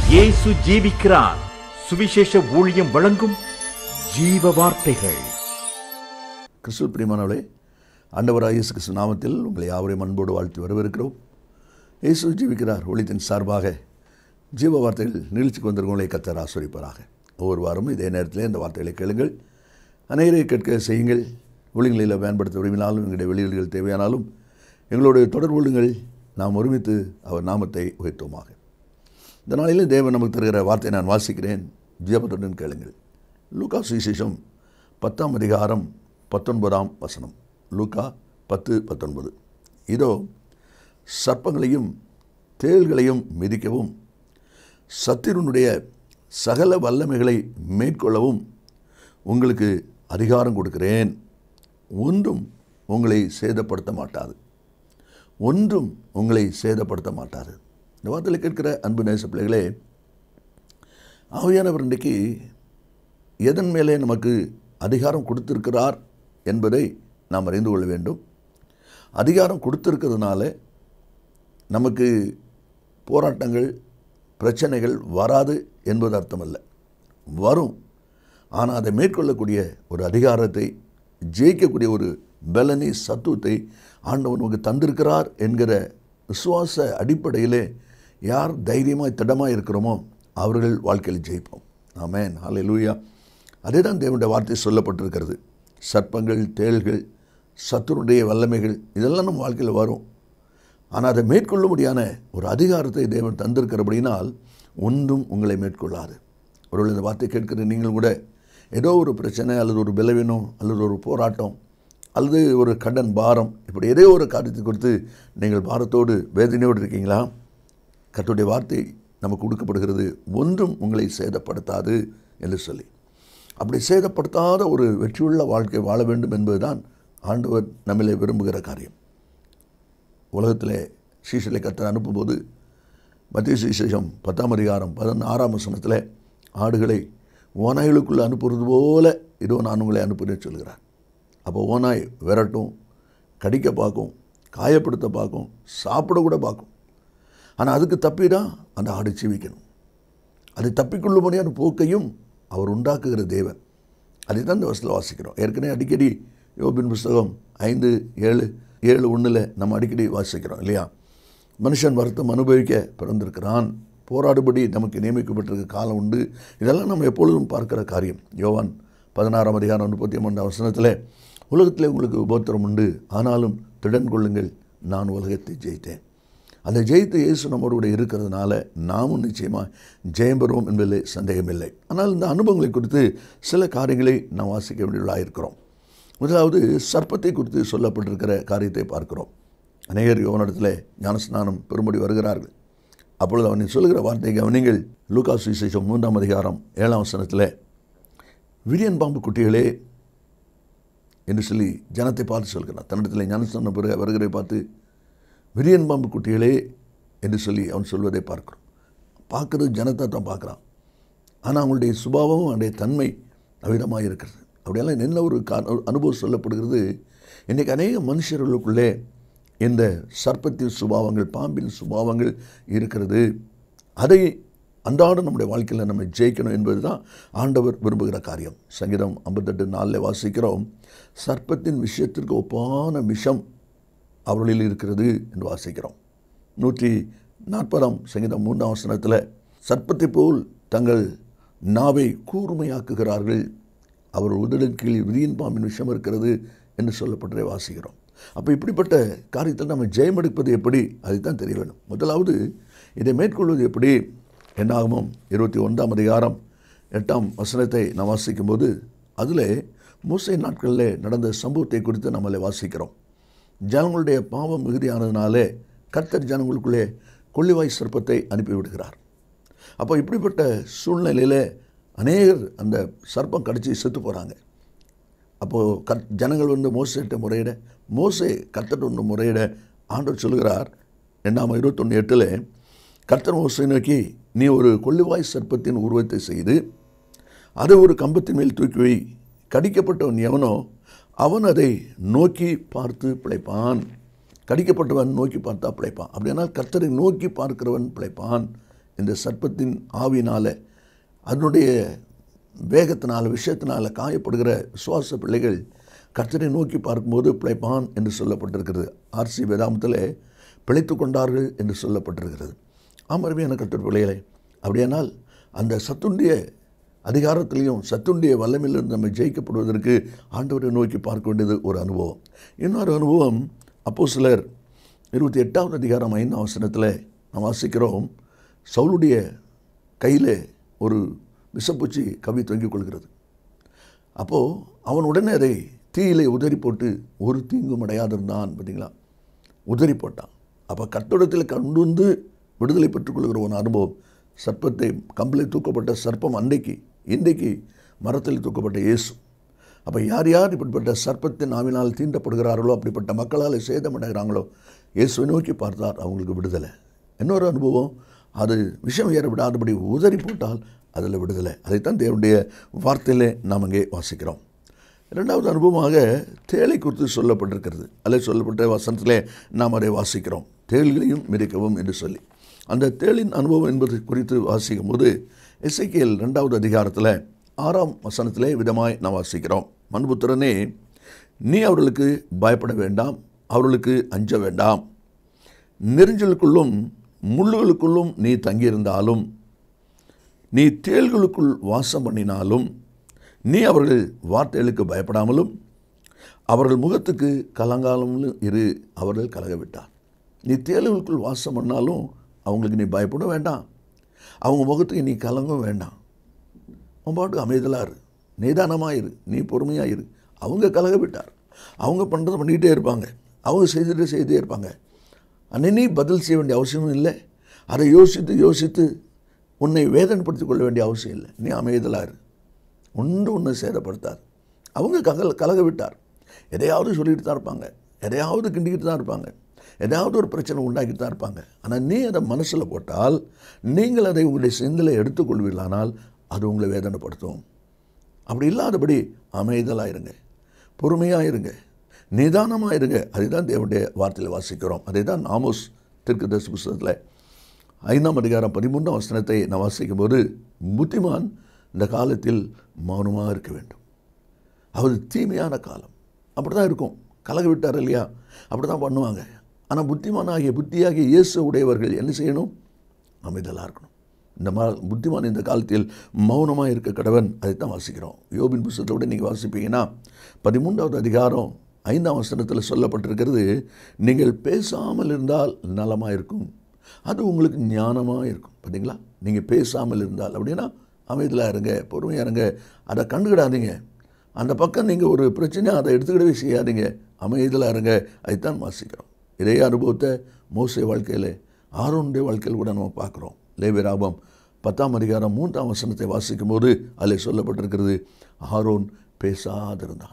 இயேசு ஜீவிக்கிறார் சுவிசேஷ ஊழியம் வழங்கும் ஜீவ வார்த்தைகள் கிறிஸ்துவ பிரியமானவளே ஆண்டவராக இயேசு கிறிஸ்து நாமத்தில் உங்களை யாவரையும் அன்போடு வாழ்த்து வரவேற்கிறோம் இயேசு ஜீவிக்கிறார் ஒளித்தின் சார்பாக ஜீவ வார்த்தைகள் நிகழ்ச்சிக்கு வந்திருக்கவங்களை கத்தர் ஆசிரிப்பாராக ஒவ்வொரு வாரமும் இதே நேரத்தில் இந்த வார்த்தைகளை கேளுங்கள் அநேகரை கேட்க செய்யுங்கள் ஒளிகளில் பயன்படுத்த விரும்பினாலும் எங்களுடைய வெளியீடுகள் தேவையானாலும் எங்களுடைய தொடர்பு கொள்ளுங்கள் நாம் ஒருமித்து அவர் நாமத்தை உயர்த்துவோமாக இந்த நாளிலே தேவன் நமக்கு தருகிற வார்த்தையை நான் வாசிக்கிறேன் ஜீவத்துடன் கேளுங்கள் லூகா சுவிசேஷம் பத்தாம் அதிகாரம் பத்தொன்பதாம் வசனம் லூகா பத்து பத்தொன்பது இதோ சர்ப்பங்களையும் தேள்களையும் மிதிக்கவும் சத்திரனுடைய சகல வல்லமைகளை மேற்கொள்ளவும் உங்களுக்கு அதிகாரம் கொடுக்கிறேன் ஒன்றும் உங்களை சேதப்படுத்த மாட்டாது ஒன்றும் உங்களை சேதப்படுத்த மாட்டாது இந்த வார்த்தையில் கேட்கிற அன்பு நேச பிள்ளைகளே ஆவியானவர் இன்றைக்கு எதன் மேலே நமக்கு அதிகாரம் கொடுத்திருக்கிறார் என்பதை நாம் அறிந்து கொள்ள வேண்டும் அதிகாரம் கொடுத்திருக்கிறதுனால நமக்கு போராட்டங்கள் பிரச்சனைகள் வராது என்பது அர்த்தமல்ல வரும் ஆனால் அதை மேற்கொள்ளக்கூடிய ஒரு அதிகாரத்தை ஜெயிக்கக்கூடிய ஒரு பலனி சத்துவத்தை ஆண்டவன் நமக்கு தந்திருக்கிறார் என்கிற விசுவாச அடிப்படையிலே யார் தைரியமாய் திடமாக இருக்கிறோமோ அவர்கள் வாழ்க்கையில் ஜெயிப்போம் ஆமேன் ஹalleluya லூயா அதே தான் தேவனுடைய வார்த்தை சொல்லப்பட்டிருக்கிறது சர்ப்பங்கள் தேள்கள் சத்துருடைய வல்லமைகள் இதெல்லாம் நம்ம வாழ்க்கையில் வரும் ஆனால் அதை மேற்கொள்ளும்படியான ஒரு அதிகாரத்தை தேவன் தந்திருக்கிறபடினால் ஒன்றும் உங்களை மேற்கொள்ளாது ஒருவேளை இந்த வார்த்தை கேட்கிற நீங்கள் கூட ஏதோ ஒரு பிரச்சனை அல்லது ஒரு பலவீனம் அல்லது ஒரு போராட்டம் அல்லது ஒரு கடன் பாரம் இப்படி ஏதோ ஒரு காரியத்தை கொடுத்து நீங்கள் பாரத்தோடு வேதனையோடு இருக்கீங்களா கர்த்தருடைய வார்த்தை நமக்கு கொடுக்கப்படுகிறது ஒன்றும் உங்களை சேதப்படுத்தாது என்று சொல்லி அப்படி சேதப்படுத்தாத ஒரு வெற்றியுள்ள வாழ்க்கை வாழ வேண்டும் என்பதுதான் ஆண்டவர் நம்மளை விரும்புகிற காரியம் உலகத்தில் சீசலை கத்தர் அனுப்பும்போது மத்திய சுவிசேஷம் பத்தாம் அதிகாரம் பதினாறாம் வசனத்தில் ஆடுகளை ஓநாய்களுக்குள்ளே அனுப்புறது போல இதோ நான் உங்களை அனுப்புகிறேன்னு சொல்கிறார் அப்போ ஓநாய் விரட்டும் கடிக்க பார்க்கும் காயப்படுத்த பார்க்கும் சாப்பிட கூட பார்க்கும் ஆனால் அதுக்கு தப்பி தான் அந்த ஆடு ஜீவிக்கணும் அதை தப்பிக்கொள்ளும்படியான போக்கையும் அவர் உண்டாக்குகிற தேவன் அதை தான் இந்த வசத்தில் வாசிக்கிறோம் ஏற்கனவே அடிக்கடி யோபின் புஸ்தகம் ஐந்து ஏழு ஏழு ஒன்றில் நம்ம அடிக்கடி வாசிக்கிறோம் இல்லையா மனுஷன் வருத்தம் அனுபவிக்க பிறந்திருக்கிறான் போராடுபடி நமக்கு நியமிக்கப்பட்டிருக்க காலம் உண்டு இதெல்லாம் நம்ம எப்பொழுதும் பார்க்கிற காரியம் யோவான் பதினாறாம் அதிகாரம் முப்பத்தி மூன்றாம் வசனத்தில் உலகத்தில் உங்களுக்கு உபத்திரம் உண்டு ஆனாலும் திடன் கொள்ளுங்கள் நான் உலகத்தை ஜெயித்தேன் அதை ஜெயித்து இயேசு நம்மோடு கூட இருக்கிறதுனால நாமும் நிச்சயமாக ஜெயம் பெறுவோம் என்பதில் சந்தேகமில்லை ஆனால் இந்த அனுபவங்களை குறித்து சில காரியங்களை நாம் வாசிக்க வேண்டியவர்களாக இருக்கிறோம் முதலாவது சர்ப்பத்தை குறித்து சொல்லப்பட்டிருக்கிற காரியத்தை பார்க்கிறோம் அநேகர் யோவனிடத்தில் ஞானஸ்நானம் பெரும்படி வருகிறார்கள் அப்பொழுது அவனை சொல்லுகிற வார்த்தை கவனிங்கள் லூகாஸ் விசேஷம் மூன்றாம் அதிகாரம் ஏழாம் வசனத்தில் விரியன் பாம்பு குட்டிகளே என்று சொல்லி ஜனத்தை பார்த்து சொல்கிறான் தன்னிடத்தில் ஞானஸ்நானம் பெறுக வருகிறதை பார்த்து விரியன் பாம்பு குட்டிகளே என்று சொல்லி அவன் சொல்வதை பார்க்கிறோம் பார்க்குறது ஜனத்தை தான் பார்க்குறான் ஆனால் அவங்களுடைய சுபாவமும் அவனுடைய தன்மை அவ்விதமாக இருக்கிறது அப்படியெல்லாம் என்ன ஒரு கா அனுபவம் சொல்லப்படுகிறது இன்றைக்கி அநேக மனுஷர்களுக்குள்ளே இந்த சர்ப்பத்தின் சுபாவங்கள் பாம்பின் சுபாவங்கள் இருக்கிறது அதை அன்றாடம் நம்முடைய வாழ்க்கையில் நம்ம ஜெயிக்கணும் என்பது தான் ஆண்டவர் விரும்புகிற காரியம் சங்கீதம் ஐம்பத்தெட்டு நாளில் வாசிக்கிறோம் சர்ப்பத்தின் விஷயத்திற்கு ஒப்பான விஷம் அவர்களில் இருக்கிறது என்று வாசிக்கிறோம் நூற்றி நாற்பதாம் சங்கீதம் மூன்றாம் வசனத்தில் சர்ப்பத்தை போல் தங்கள் நாவை கூர்மையாக்குகிறார்கள் அவர் உதடின் கீழ் விதியின் பாம்பின் விஷம் இருக்கிறது என்று சொல்லப்பட்டதை வாசிக்கிறோம் அப்போ இப்படிப்பட்ட காரியத்தில் நம்ம ஜெயம் எடுப்பது எப்படி அதுதான் தெரிய வேண்டும் முதலாவது இதை மேற்கொள்வது எப்படி என்னாகமும் இருபத்தி ஒன்றாம் அதிகாரம் எட்டாம் வசனத்தை நாம் வாசிக்கும்போது அதில் மூசை நாட்களில் நடந்த சம்பவத்தை குறித்து நம்மளை வாசிக்கிறோம் ஜனங்களுடைய பாவம் மிகுதியானதுனாலே கர்த்தர் ஜனங்களுக்குள்ளே கொள்ளிவாய் சர்ப்பத்தை அனுப்பிவிடுகிறார் அப்போ இப்படிப்பட்ட சூழ்நிலையில் அநேகர் அந்த சர்ப்பம் கடிச்சு செத்து போகிறாங்க அப்போது கத் ஜனங்கள் வந்து மோசையிட்ட முறையிட மோசை கர்த்தர் ஒன்று முறையிட ஆண்டவர் சொல்கிறார் ரெண்டாம் இருபத்தொன்று எட்டில் கர்த்தர் மோசை நோக்கி நீ ஒரு கொள்ளிவாய் சர்ப்பத்தின் உருவத்தை செய்து அதை ஒரு கம்பத்தின் மேல் தூக்கி வை கடிக்கப்பட்டவன் எவனோ அவன் அதை நோக்கி பார்த்து பிழைப்பான் கடிக்கப்பட்டவன் நோக்கி பார்த்தா பிழைப்பான் அப்படியானால் கர்த்தரை நோக்கி பார்க்கிறவன் பிழைப்பான் இந்த சர்ப்பத்தின் ஆவியினால அதனுடைய வேகத்தினால விஷயத்தினால காயப்படுகிற விசுவாச பிள்ளைகள் கர்த்தரை நோக்கி பார்க்கும்போது பிழைப்பான் என்று சொல்லப்பட்டிருக்கிறது ஆர்சி வேதாமத்தில் பிழைத்து கொண்டார்கள் என்று சொல்லப்பட்டிருக்கிறது ஆமருமையான கர்த்தர் பிள்ளைகளே அப்படியானால் அந்த சத்துண்டிய அதிகாரத்திலையும் சத்துண்டிய வல்லமையிலிருந்து நம்ம ஜெயிக்கப்படுவதற்கு ஆண்டவரை நோக்கி பார்க்க வேண்டியது ஒரு அனுபவம் இன்னொரு அனுபவம் அப்போ சிலர் இருபத்தி எட்டாவது அதிகாரம் ஐந்தாம் வசனத்தில் நாம் வாசிக்கிறோம் சவுளுடைய கையில் ஒரு விஷப்பூச்சி கவி தொங்கிக் கொள்கிறது அப்போது அவன் உடனே அதை தீயிலே உதறி போட்டு ஒரு தீங்கும் அடையாதிருந்தான் பார்த்தீங்களா உதறி போட்டான் அப்போ கட்டடத்தில் கண்டு வந்து விடுதலை பெற்றுக்கொள்கிற ஒரு அனுபவம் சர்ப்பத்தை கம்பில் தூக்கப்பட்ட சர்ப்பம் அன்றைக்கு இன்றைக்கு மரத்தில் தூக்கப்பட்ட இயேசு அப்போ யார் யார் இப்படிப்பட்ட சர்ப்பத்தின் ஆவினால் தீண்டப்படுகிறார்களோ அப்படிப்பட்ட மக்களால் சேதமடைகிறாங்களோ இயேசுவை நோக்கி பார்த்தார் அவங்களுக்கு விடுதலை இன்னொரு அனுபவம் அது விஷம் ஏற விடாதபடி உதறி போட்டால் அதில் விடுதலை அதைத்தான் தேவனுடைய வார்த்தையிலே நாம் அங்கே வாசிக்கிறோம் இரண்டாவது அனுபவமாக தேளை குறித்து சொல்லப்பட்டிருக்கிறது அதில் சொல்லப்பட்ட வசனத்திலே நாம் அதை வாசிக்கிறோம் தேள்களையும் மிதிக்கவும் என்று சொல்லி அந்த தேளின் அனுபவம் என்பது குறித்து வாசிக்கும் போது இசைக்கியல் ரெண்டாவது அதிகாரத்தில் ஆறாம் வசனத்திலே விதமாய் நாம் வாசிக்கிறோம் மண்புத்திரனே நீ அவர்களுக்கு பயப்பட வேண்டாம் அவர்களுக்கு அஞ்ச வேண்டாம் நெரிஞ்சலுக்குள்ளும் முள்ளுகளுக்குள்ளும் நீ தங்கியிருந்தாலும் நீ தேள்களுக்குள் வாசம் பண்ணினாலும் நீ அவர்கள் வார்த்தைகளுக்கு பயப்படாமலும் அவர்கள் முகத்துக்கு கலங்காலமும் இரு அவர்கள் கலக விட்டார் நீ தேள்களுக்குள் வாசம் பண்ணாலும் அவங்களுக்கு நீ பயப்பட வேண்டாம் அவங்க முகத்துக்கு நீ கலங்கவும் வேண்டாம் உன் பாட்டுக்கு அமைதலாக இரு நிதானமாக இரு நீ பொறுமையாக இரு அவங்க கலக விட்டார் அவங்க பண்ணுறதை பண்ணிக்கிட்டே இருப்பாங்க அவங்க செய்துட்டு செய்தே இருப்பாங்க அன்னை நீ பதில் செய்ய வேண்டிய அவசியமும் இல்லை அதை யோசித்து யோசித்து உன்னை வேதனைப்படுத்திக் கொள்ள வேண்டிய அவசியம் இல்லை நீ அமைதலாக இரு ஒன்று ஒன்று சேதப்படுத்தார் அவங்க ககல் கலக விட்டார் எதையாவது சொல்லிட்டு தான் இருப்பாங்க எதையாவது கிண்டிக்கிட்டு தான் இருப்பாங்க எதாவது ஒரு பிரச்சனை உண்டாக்கிட்டு தான் இருப்பாங்க ஆனால் நீ அதை மனசில் போட்டால் நீங்கள் அதை உங்களுடைய சிந்தலை எடுத்துக்கொள்வீர்களானால் அது உங்களை வேதனைப்படுத்தும் அப்படி இல்லாதபடி அமைதலாக இருங்க பொறுமையாக இருங்க நிதானமாக இருங்க அதுதான் தேவனுடைய வார்த்தையில் வாசிக்கிறோம் அதை தான் நாமோஸ் தெற்கு தரிசி புஸ்தகத்தில் ஐந்தாம் அதிகாரம் பதிமூன்றாம் வசனத்தை நான் வாசிக்கும்போது புத்திமான் இந்த காலத்தில் மௌனமாக இருக்க வேண்டும் அது தீமையான காலம் அப்படி தான் இருக்கும் கலக விட்டார் இல்லையா அப்படி தான் பண்ணுவாங்க ஆனால் புத்திமானாகிய புத்தியாகிய இயேசு உடையவர்கள் என்ன செய்யணும் அமைதலாக இருக்கணும் இந்த மா புத்திமான் இந்த காலத்தில் மௌனமாக இருக்க கடவன் அதைத்தான் வாசிக்கிறோம் யோபின் புஸ்தகத்தை விட நீங்கள் வாசிப்பீங்கன்னா பதிமூன்றாவது அதிகாரம் ஐந்தாம் வசனத்தில் சொல்லப்பட்டிருக்கிறது நீங்கள் பேசாமல் இருந்தால் நலமாக இருக்கும் அது உங்களுக்கு ஞானமாக இருக்கும் பார்த்தீங்களா நீங்கள் பேசாமல் இருந்தால் அப்படின்னா அமைதியாக இருங்க பொறுமையாக இருங்க அதை கண்டுக்கிடாதீங்க அந்த பக்கம் நீங்கள் ஒரு பிரச்சனை அதை எடுத்துக்கிடவே செய்யாதீங்க அமைதியாக இருங்க அதைத்தான் வாசிக்கிறோம் இதே அனுபவத்தை மோசை வாழ்க்கையில் ஆரோனுடைய வாழ்க்கையில் கூட நம்ம பார்க்குறோம் லேவிராபம் பத்தாம் அதிகாரம் மூன்றாம் வசனத்தை வாசிக்கும் போது அதில் சொல்லப்பட்டிருக்கிறது ஆரோன் பேசாதிருந்தான்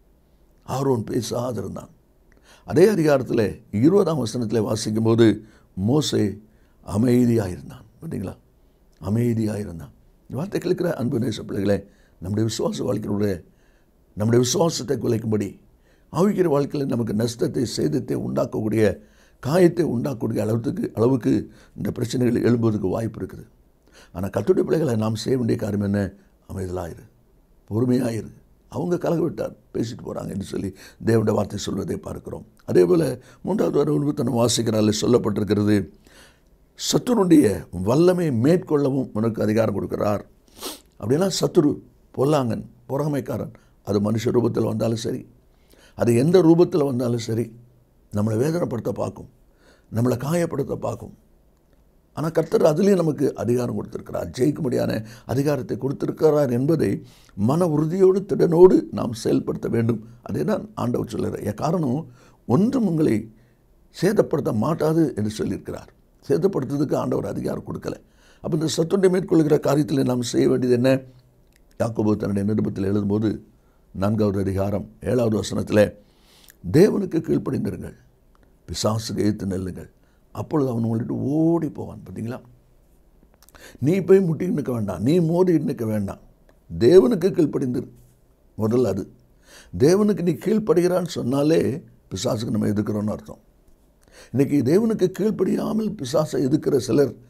ஆரோன் பேசாதிருந்தான் அதே அதிகாரத்தில் இருபதாம் வசனத்தில் வாசிக்கும் போது மோசே அமைதியாக இருந்தான் பார்த்தீங்களா அமைதியாக இருந்தான் இந்த வார்த்தை கேட்கிற அன்பு நேச பிள்ளைகளே நம்முடைய விசுவாச வாழ்க்கையினுடைய நம்முடைய விசுவாசத்தை குலைக்கும்படி ஆவிக்கிற வாழ்க்கையில் நமக்கு நஷ்டத்தை சேதத்தை உண்டாக்கக்கூடிய காயத்தை உண்டாக்கக்கூடிய அளவுக்கு அளவுக்கு இந்த பிரச்சனைகள் எழும்புவதற்கு வாய்ப்பு இருக்குது ஆனால் கத்துடைய பிள்ளைகளை நாம் செய்ய வேண்டிய காரியம் என்ன அமைதலாயிரு பொறுமையாயிரு அவங்க கலக விட்டார் பேசிட்டு போகிறாங்க என்று சொல்லி தேவனுடைய வார்த்தை சொல்வதை பார்க்கிறோம் அதே போல் மூன்றாவது ஒரு நம்ம வாசிக்கிறால் சொல்லப்பட்டிருக்கிறது சத்துருடைய வல்லமை மேற்கொள்ளவும் உனக்கு அதிகாரம் கொடுக்கிறார் அப்படின்னா சத்துரு பொல்லாங்கன் பொறாமைக்காரன் அது மனுஷ ரூபத்தில் வந்தாலும் சரி அது எந்த ரூபத்தில் வந்தாலும் சரி நம்மளை வேதனைப்படுத்த பார்க்கும் நம்மளை காயப்படுத்த பார்க்கும் ஆனால் கர்த்தர் அதுலேயும் நமக்கு அதிகாரம் கொடுத்திருக்கிறார் ஜெயிக்கும்படியான அதிகாரத்தை கொடுத்திருக்கிறார் என்பதை மன உறுதியோடு திடனோடு நாம் செயல்படுத்த வேண்டும் அதே தான் ஆண்டவர் சொல்லுற காரணம் ஒன்றும் உங்களை சேதப்படுத்த மாட்டாது என்று சொல்லியிருக்கிறார் சேதப்படுத்துறதுக்கு ஆண்டவர் அதிகாரம் கொடுக்கல அப்போ இந்த சத்துண்டை மேற்கொள்கிற காரியத்தில் நாம் செய்ய வேண்டியது என்ன யாக்கோபு தன்னுடைய நிருபத்தில் எழுதும்போது நான்காவது அதிகாரம் ஏழாவது வசனத்தில் தேவனுக்கு கீழ்ப்படிந்திருங்கள் பிசாசுக்கு எதிர்த்து நெல்லுங்கள் அப்பொழுது அவன் உங்கள்கிட்ட ஓடி போவான் பார்த்தீங்களா நீ போய் முட்டிட்டு நிற்க வேண்டாம் நீ மோதிட்டு நிற்க வேண்டாம் தேவனுக்கு கீழ்ப்படிந்திரு முதல்ல அது தேவனுக்கு நீ கீழ்ப்படுகிறான்னு சொன்னாலே பிசாசுக்கு நம்ம எதிர்க்கிறோன்னு அர்த்தம் இன்றைக்கி தேவனுக்கு கீழ்ப்படியாமல் பிசாசை எதிர்க்கிற சிலர்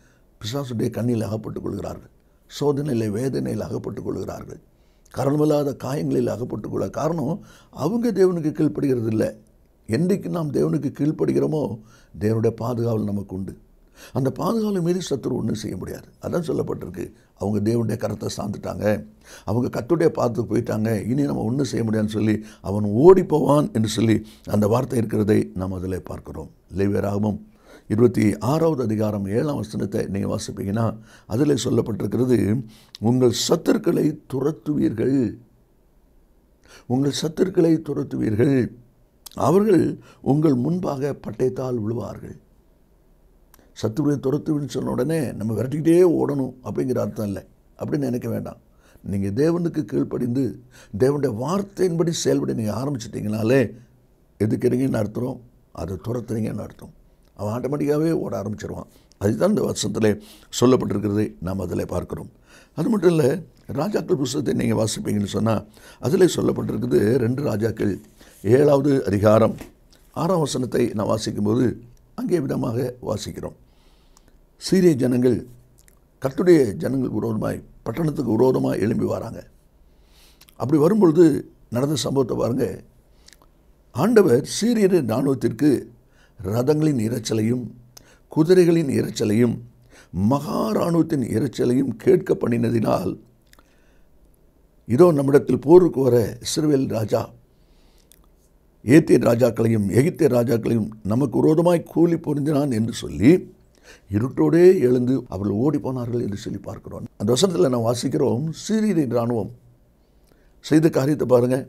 பிசாசுடைய கண்ணில் அகப்பட்டுக் கொள்கிறார்கள் சோதனையில் வேதனையில் அகப்பட்டுக் கொள்கிறார்கள் காரணமில்லாத காயங்களில் அகப்பட்டுக் கொள்ள காரணம் அவங்க தேவனுக்கு கீழ்ப்படுகிறது இல்லை என்றைக்கு நாம் தேவனுக்கு கீழ்ப்படுகிறோமோ தேவனுடைய பாதுகாவல் நமக்கு உண்டு அந்த பாதுகாவலை மீறி சத்துரு ஒன்றும் செய்ய முடியாது அதான் சொல்லப்பட்டிருக்கு அவங்க தேவனுடைய கரத்தை சார்ந்துட்டாங்க அவங்க கத்துடைய பார்த்து போயிட்டாங்க இனி நம்ம ஒன்றும் செய்ய முடியாதுன்னு சொல்லி அவன் ஓடி போவான் என்று சொல்லி அந்த வார்த்தை இருக்கிறதை நாம் அதில் பார்க்கிறோம் லேவியராகவும் இருபத்தி ஆறாவது அதிகாரம் ஏழாம் வசனத்தை நீங்கள் வாசிப்பீங்கன்னா அதில் சொல்லப்பட்டிருக்கிறது உங்கள் சத்துருக்களை துரத்துவீர்கள் உங்கள் சத்துருக்களை துரத்துவீர்கள் அவர்கள் உங்கள் முன்பாக பட்டயத்தால் விழுவார்கள் சத்துருவை துரத்துவின்னு சொன்ன உடனே நம்ம விரட்டிக்கிட்டே ஓடணும் அப்படிங்கிற அர்த்தம் இல்லை அப்படின்னு நினைக்க வேண்டாம் நீங்கள் தேவனுக்கு கீழ்ப்படிந்து தேவனுடைய வார்த்தையின்படி செயல்படி நீங்கள் ஆரம்பிச்சிட்டிங்கனாலே எதுக்கிறீங்கன்னு அர்த்தம் அதை துரத்துறீங்கன்னு அர்த்தம் அவன் ஆட்டோமேட்டிக்காகவே ஓட ஆரம்பிச்சிருவான் அதுதான் இந்த வருஷத்தில் சொல்லப்பட்டிருக்கிறதை நாம் அதில் பார்க்குறோம் அது மட்டும் இல்லை ராஜாக்கள் புஸ்தகத்தை நீங்கள் வாசிப்பீங்கன்னு சொன்னால் அதில் சொல்லப்பட்டிருக்குது ரெண்டு ராஜாக்கள் ஏழாவது அதிகாரம் ஆறாம் வசனத்தை நான் வாசிக்கும்போது அங்கே விதமாக வாசிக்கிறோம் சீரிய ஜனங்கள் கட்டுடைய ஜனங்கள் விரோதமாய் பட்டணத்துக்கு விரோதமாக எழும்பி வராங்க அப்படி வரும்பொழுது நடந்த சம்பவத்தை பாருங்கள் ஆண்டவர் சீரியரின் இராணுவத்திற்கு ரதங்களின் இரைச்சலையும் குதிரைகளின் இரைச்சலையும் மகா இராணுவத்தின் இரைச்சலையும் கேட்க பண்ணினதினால் இதோ நம்மிடத்தில் போருக்கு வர இஸ்ரவேல் ராஜா ஏத்திய ராஜாக்களையும் எகித்திய ராஜாக்களையும் நமக்கு விரோதமாய் கூலி பொருந்தினான் என்று சொல்லி இருட்டோடே எழுந்து அவர்கள் ஓடி போனார்கள் என்று சொல்லி பார்க்கிறோம் அந்த வசனத்தில் நான் வாசிக்கிறோம் சீரியரின் இராணுவம் செய்த காரியத்தை பாருங்கள்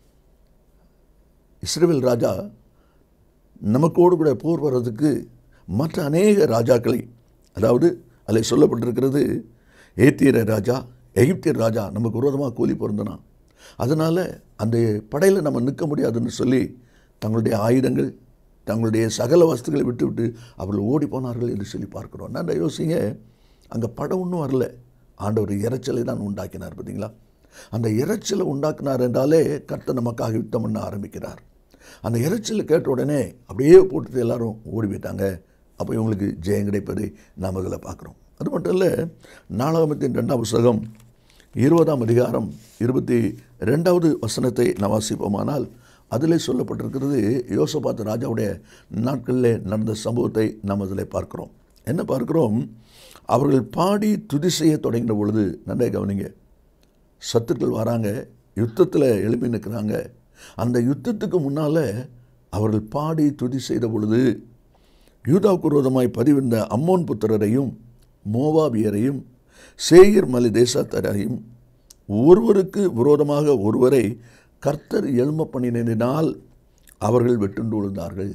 இஸ்ரேல் ராஜா நமக்கோடு கூட போர் வர்றதுக்கு மற்ற அநேக ராஜாக்களை அதாவது அதில் சொல்லப்பட்டிருக்கிறது ஏத்தியர ராஜா எகிப்தியர் ராஜா நமக்கு விரோதமாக கூலி பொருந்தினான் அதனால் அந்த படையில் நம்ம நிற்க முடியாதுன்னு சொல்லி தங்களுடைய ஆயுதங்கள் தங்களுடைய சகல வஸ்துக்களை விட்டு விட்டு அவர்கள் ஓடி போனார்கள் என்று சொல்லி பார்க்குறோம் நான் யோசிங்க அங்கே படம் ஒன்றும் வரல ஆண்டவர் இறைச்சலை தான் உண்டாக்கினார் பார்த்தீங்களா அந்த இறைச்சலை உண்டாக்கினார் என்றாலே கர்த்தர் நமக்காக யுத்தம் பண்ண ஆரம்பிக்கிறார் அந்த இறைச்சலை கேட்ட உடனே அப்படியே போட்டுட்டு எல்லாரும் ஓடி போயிட்டாங்க அப்போ இவங்களுக்கு ஜெயம் கிடைப்பதை நாம் அதில் பார்க்குறோம் அது மட்டும் இல்லை நாளாகமத்தின் ரெண்டாம் புஸ்தகம் இருபதாம் அதிகாரம் இருபத்தி ரெண்டாவது வசனத்தை நாம் வாசிப்போமானால் அதிலே சொல்லப்பட்டிருக்கிறது யோசபாத் ராஜாவுடைய நாட்களில் நடந்த சம்பவத்தை நாம் அதில் பார்க்கிறோம் என்ன பார்க்கிறோம் அவர்கள் பாடி துதி செய்ய தொடங்கின பொழுது நன்றே கவனிங்க சத்துக்கள் வராங்க யுத்தத்தில் எழுப்பி நிற்கிறாங்க அந்த யுத்தத்துக்கு முன்னால் அவர்கள் பாடி துதி செய்த பொழுது யூதாவுக்கு விரோதமாய் பதிவிருந்த அம்மோன் புத்திரரையும் மோவாபியரையும் சேயர் மலை தேசத்தரையும் ஒருவருக்கு விரோதமாக ஒருவரை கர்த்தர் எழும்ப பண்ணினால் அவர்கள் வெட்டுண்டு விழுந்தார்கள்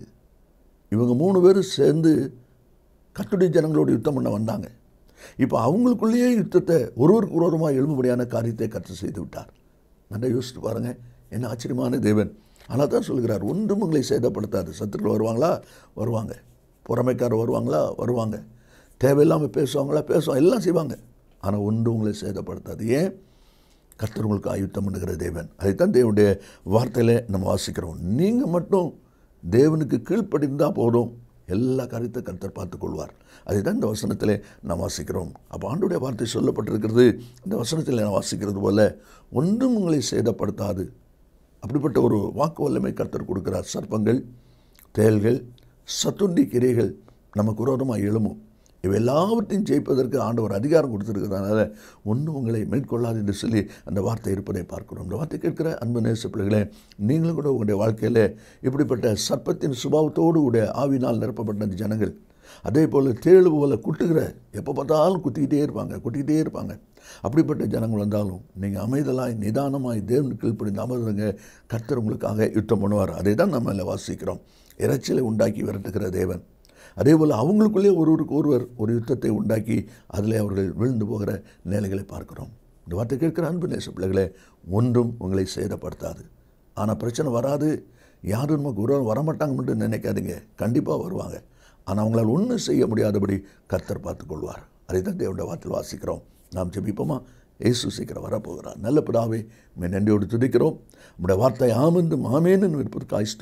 இவங்க மூணு பேரும் சேர்ந்து கட்டுடைய ஜனங்களோடு யுத்தம் பண்ண வந்தாங்க இப்போ அவங்களுக்குள்ளேயே யுத்தத்தை ஒருவருக்கு விரோதமாக எழும்படியான காரியத்தை கற்று செய்து விட்டார் நல்லா யோசித்து பாருங்கள் என்ன ஆச்சரியமான தேவன் ஆனால் தான் சொல்கிறார் ஒன்றும் உங்களை சேதப்படுத்தாது சத்துருக்கள் வருவாங்களா வருவாங்க புறமைக்காரர் வருவாங்களா வருவாங்க தேவையில்லாமல் பேசுவாங்களா பேசுவாங்க எல்லாம் செய்வாங்க ஆனால் ஒன்றும் உங்களை சேதப்படுத்தாது ஏன் கர்த்தர் உங்களுக்கு ஆயுத்தம் பண்ணுகிற தேவன் அதைத்தான் தேவனுடைய வார்த்தையில் நம்ம வாசிக்கிறோம் நீங்கள் மட்டும் தேவனுக்கு கீழ்ப்படிந்தால் போதும் எல்லா காரியத்தை கர்த்தர் பார்த்துக்கொள்வார் அதை தான் இந்த வசனத்தில் நாம் வாசிக்கிறோம் அப்போ ஆண்டுடைய வார்த்தை சொல்லப்பட்டிருக்கிறது இந்த வசனத்தில் நான் வாசிக்கிறது போல ஒன்றும் உங்களை சேதப்படுத்தாது அப்படிப்பட்ட ஒரு வாக்கு வல்லமை கர்த்தர் கொடுக்கிறார் சர்ப்பங்கள் தேல்கள் சத்துண்டி கிரைகள் நமக்கு விரோதமாக எழுமும் இவை எல்லாவற்றையும் ஜெயிப்பதற்கு ஆண்டவர் அதிகாரம் கொடுத்துருக்கிறதுனால ஒன்றும் உங்களை மேற்கொள்ளாது என்று சொல்லி அந்த வார்த்தை இருப்பதை பார்க்கிறோம் இந்த வார்த்தை கேட்கிற அன்பு நேச பிள்ளைகளே நீங்களும் கூட உங்களுடைய வாழ்க்கையில் இப்படிப்பட்ட சர்ப்பத்தின் சுபாவத்தோடு கூட ஆவினால் நிரப்பப்பட்ட அந்த ஜனங்கள் அதே போல் தேழு போல குட்டுகிற எப்போ பார்த்தாலும் குத்திக்கிட்டே இருப்பாங்க குட்டிக்கிட்டே இருப்பாங்க அப்படிப்பட்ட ஜனங்கள் வந்தாலும் நீங்கள் அமைதலாய் நிதானமாய் தேவனுக்கு கீழ்ப்படிந்து அமர்ந்துங்க கர்த்தர் உங்களுக்காக யுத்தம் பண்ணுவார் அதை தான் நம்ம இதில் வாசிக்கிறோம் இறைச்சலை உண்டாக்கி விரட்டுகிற தேவன் அதே போல் அவங்களுக்குள்ளே ஒருவருக்கு ஒருவர் ஒரு யுத்தத்தை உண்டாக்கி அதில் அவர்கள் விழுந்து போகிற நிலைகளை பார்க்கிறோம் இந்த வார்த்தை கேட்கிற அன்பு நேச பிள்ளைகளே ஒன்றும் உங்களை சேதப்படுத்தாது ஆனால் பிரச்சனை வராது யாரும் நமக்கு உறவு வரமாட்டாங்க மட்டும் நினைக்காதீங்க கண்டிப்பாக வருவாங்க ஆனால் அவங்களால் ஒன்றும் செய்ய முடியாதபடி கர்த்தர் பார்த்துக்கொள்வார் அதை தான் தேவனுடைய வார்த்தையில் வாசிக்கிறோம் நாம் ஜெபிப்போமா இயேசு சீக்கிரம் வரப்போகிறார் நல்ல பிதாவே மே நன்றியோடு துதிக்கிறோம் நம்முடைய வார்த்தை ஆமென்று ஆமேன்னு இருப்பதற்கு ஆய்ஸ்தோத்திரம்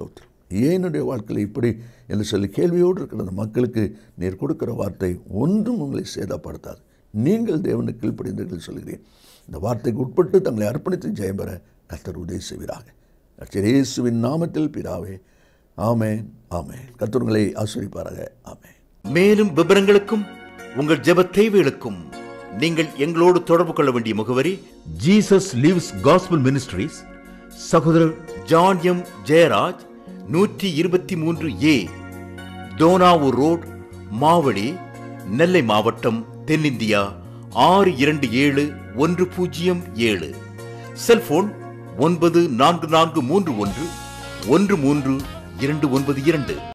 ஏன் என்னுடைய வாழ்க்கையில் இப்படி என்று சொல்லி கேள்வியோடு இருக்கிற அந்த மக்களுக்கு நீர் கொடுக்கிற வார்த்தை ஒன்றும் உங்களை சேதப்படுத்தாது நீங்கள் தேவனுக்கு கீழ்ப்படிந்தீர்கள் சொல்கிறேன் இந்த வார்த்தைக்கு உட்பட்டு தங்களை அர்ப்பணித்து ஜெயம் பெற கர்த்தர் உதவி செய்வீராக கர்த்தர் இயேசுவின் நாமத்தில் பிதாவே ஆமென் ஆமென் கர்த்தர்களை ஆசிரிப்பாராக ஆமென் மேலும் விவரங்களுக்கும் உங்கள் ஜெப தேவைகளுக்கும் நீங்கள் எங்களோடு தொடர்பு கொள்ள வேண்டிய முகவரி ஜீசஸ் லிவ்ஸ் காஸ்பல் மினிஸ்ட்ரீஸ் சகோதரர் ஜான் எம் ஜெயராஜ் நூற்றி இருபத்தி மூன்று ஏ தோனாவூர் ரோட் மாவடி நெல்லை மாவட்டம் தென்னிந்தியா ஆறு இரண்டு ஏழு ஒன்று பூஜ்ஜியம் ஏழு செல்போன் ஒன்பது நான்கு நான்கு மூன்று ஒன்று ஒன்று மூன்று இரண்டு ஒன்பது இரண்டு